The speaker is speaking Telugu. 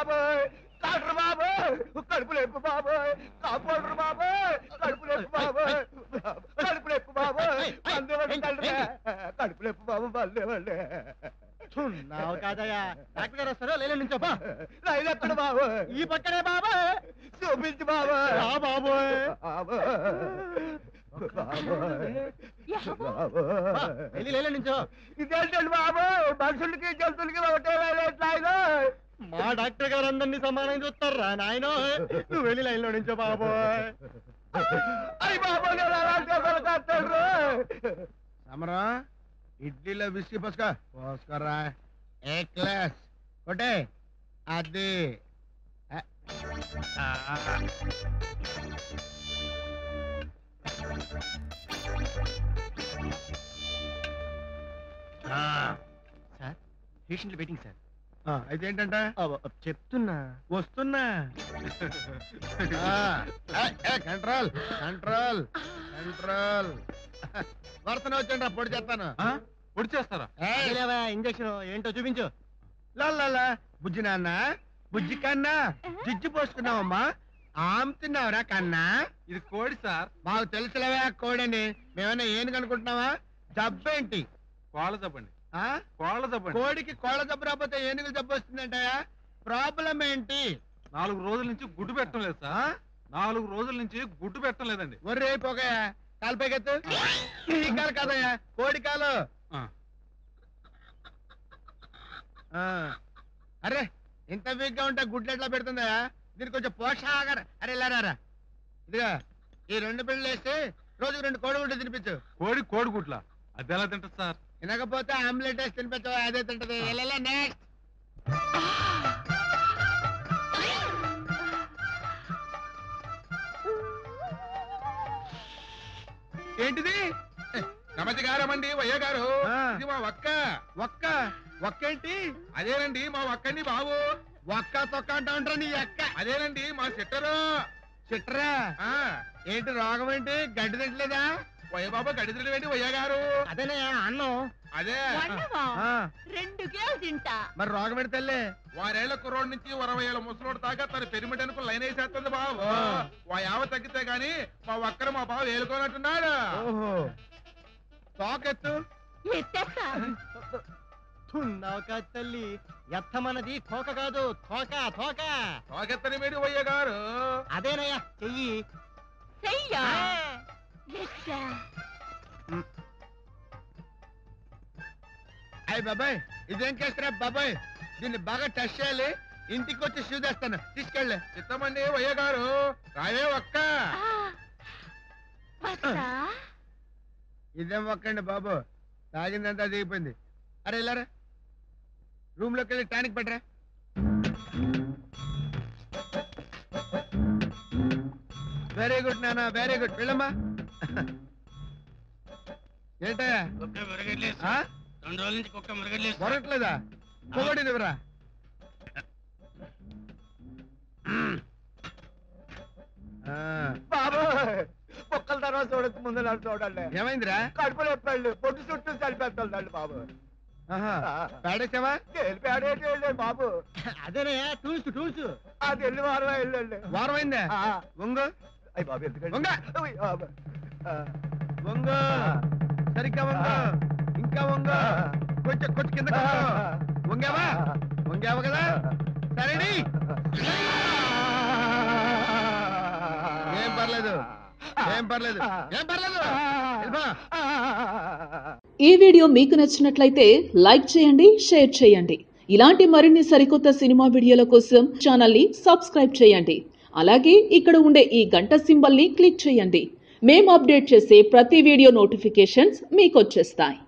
బాబు డాక్టర్ బాబు కడుపు లేపు బాబు కాంపౌండర్ బాబు కడుపు లేపు బాబు కడుపు లేపు బాబు మందేవాడు తల్లిరా. కడుపు లేపు బాబు మళ్ళీ చున్నావు కాదయ్యా డాక్టర్ గారు వస్తారో లేలే నుంచో బా రైలు ఎక్కడ బాబు ఈ పక్కనే బాబా చూపించు బాబు రా బాబోయ్. బాబు బాబు బాబు వెళ్ళి లేలే నుంచో ఇదేంటండి బాబు మనుషులకి జంతువులకి ఒకటే రైలు మా డాక్టర్ గారు అందరినీ సమానం చూస్తారా నాయన నువ్వు వెళ్ళి లైన్లో నుంచో బాబోయ్ అయ్యి బాబు నేను అలాంటి ఒకరు కట్టాడు సమరా ఇడ్లీలో బిస్కీ పోసుకో పోసుకోరా ఏ క్లాస్ ఒకటే అది ఆ. ఆ. సార్ పేషెంట్లు వెయిటింగ్ సార్ ఆ, అయితే ఏంటంట చెప్తున్నా వస్తున్నా ఆ, ఏ, ఏ, కంట్రోల్ కంట్రోల్ కంట్రోల్ వర్తన వచ్చండి పొడి చేస్తాను పొడి చేస్తారా ఏయ్, ఇంజక్షన్ ఏంటో చూపించు లాలాలా, బుజ్జి నాన్న బుజ్జి కన్నా జిజ్జి పోసుకున్నావమ్మా ఆమ్ తిన్నావురా కన్నా ఇది కోడి సార్ మాకు తెలుసులేవే ఆ కోడని మేమన్నా ఏం కనుకుంటున్నావా జబ్బేంటి కోళ్ళ చెప్పండి ఆ కోళ్ళ చెప్పండి కోడికి కోళ్ళ జబ్బు రాకపోతే ఏనుగులు జబ్బు వస్తుందంటయా ప్రాబ్లం ఏంటి నాలుగు రోజుల నుంచి గుడ్డు పెట్టడం లేదు ఆ? సార్ నాలుగు రోజుల నుంచి గుడ్డు పెట్టడం లేదండి ఒర్రే పోగయా కాలు పైకెత్తు ఈ కాలు కాదయ్యా కోడి కాలు ఆ. ఆ. అరే ఇంత వీక్ గా ఉంటే గుడ్లు ఎట్లా పెడుతుందయా దీనికి కొంచెం పోషాహార అరే ఇలారా ఇదిగా ఈ రెండు పిల్లలు వేస్తే రోజుకు రెండు కోడి గుడ్లు తినిపించు కోడి కోడి గుడ్ల అది ఎలా తింటది సార్ తినకపోతే ఆమ్లెట్ వేసి తినిపించు అదే తింటది వెళ్ళలే నెక్స్ట్ ఏంటిది నమస్కారమండి వయ్య గారు ఆ. ఇది మా ఒక్క ఒక్క ఒక్కేంటి అదేనండి మా ఒక్కండి బాబు ఒక్క తొక్క అంటా ఉంటా నీ అక్క అదేనండి మా సిట్టరు చిట్రా ఆ, ఏంటి రోగం ఏంటి గడ్డి తింటలేదా వయ్య బాబు గడిద్రలేండి వయ్య గారు అదేనే అన్నం అదే వండవా? ఆ, రెండు కేలు తింటా మరి రోగం ఏంటి తల్లి వారేళ్ల కుర్రోడ్ నుంచి అరవై ఏళ్ళ ముసలోడు దాకా తన పెరిమిటనుకు లైన్ వేసేస్తుంది బాబు ఆ. వా యావ తగ్గితే గాని మా ఒక్కరు మా బాబు ఏలుకోనట్టున్నాడు ఓహో తోకెత్తు ఎత్తేస్తా తున్నావు కాదు తల్లి ఎత్తమన్నది కోక కాదు తోక తోక తోకెత్తని మేడి వయ్య గారు అదేనయ్యా చెయ్యి చెయ్యా ఎత్తా అయ్యి బాబాయ్ ఇదేం చేస్తారా బాబాయ్ దీన్ని బాగా టెస్ట్ చేయాలి ఇంటికి వచ్చి షూ తెస్తాను తీసుకెళ్ళి చిత్తమండి వయ్య గారు రాయే ఒక్క ఆ, వస్తా ఇదేం ఒక్కండి బాబు తాగిందంతా దిగిపోయింది అరే ఇలారా రూమ్ లోకి వెళ్ళి టానిక్ పెట్టరా వెరీ గుడ్ నాన్న వెరీ గుడ్ వెళ్ళమ్మా ఏంటయ్యా కుక్క మురగట్లేదు ఆ? రెండు రోజుల నుంచి కుక్క మురగట్లేదు మొరట్లేదా పొగడి నివరా బాబు ఒక్కల తర్వాత చూడక ముందు నన్ను చూడండి ఏమైందిరా కడుపులో ఎప్పుడు పొట్టు చుట్టూ చనిపెట్టాలి బాబు ఆహా. పేడేసావా తెలిపాడేటి వెళ్ళండి బాబు అదేనయ్యా టూల్స్ టూల్స్ అది వెళ్ళి వారం వెళ్ళండి వారం అయిందా వంగు అయ్యి బాబు ఎందుకండి వంగ. ఉయ్, బాబు. ఆ, వంగు సరిగ్గా వంగు ఇంకా వంగు కొంచెం కొంచెం కింద వంగావా వంగావు కదా సరేడి ఏం పర్లేదు ఏం పర్లేదు ఏం పర్లేదు వెళ్ళిపో. ఈ వీడియో మీకు నచ్చినట్లయితే లైక్ చేయండి షేర్ చేయండి ఇలాంటి మరిన్ని సరికొత్త సినిమా వీడియోల కోసం ఛానల్ని సబ్స్క్రైబ్ చేయండి అలాగే ఇక్కడ ఉండే ఈ గంట సింబల్ని క్లిక్ చేయండి మేము అప్డేట్ చేసే ప్రతి వీడియో నోటిఫికేషన్స్ మీకు వచ్చేస్తాయి